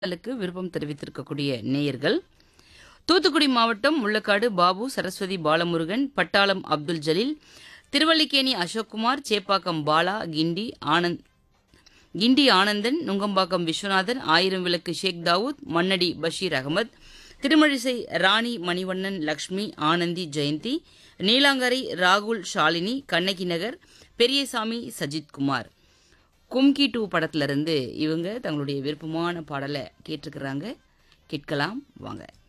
பாடலுக்கு விருப்பம் தெரிவித்திருக்கக்கூடிய நேயர்கள் தூத்துக்குடி மாவட்டம் முள்ளக்காடு பாபு சரஸ்வதி பாலமுருகன் பட்டாளம் அப்துல் ஜலீல் திருவல்லிக்கேணி அசோக்குமார் சேப்பாக்கம் பாலா கிண்டி ஆனந்த் கிண்டி ஆனந்தன் நுங்கம்பாக்கம் விஸ்வநாதன் ஆயிரம் விளக்கு ஷேக் தாவூத் மன்னடி பஷீர் அகமத் திருமழிசை ராணி மணிவண்ணன் லக்ஷ்மி ஆனந்தி ஜெயந்தி நீலாங்கரை ராகுல் ஷாலினி கண்ணகி நகர் பெரியசாமி சஜித்குமார் கும்கி டூ படத்துல இருந்து இவங்க தங்களுடைய விருப்பமான பாடலை கேட்டிருக்கிறாங்க கேட்கலாம் வாங்க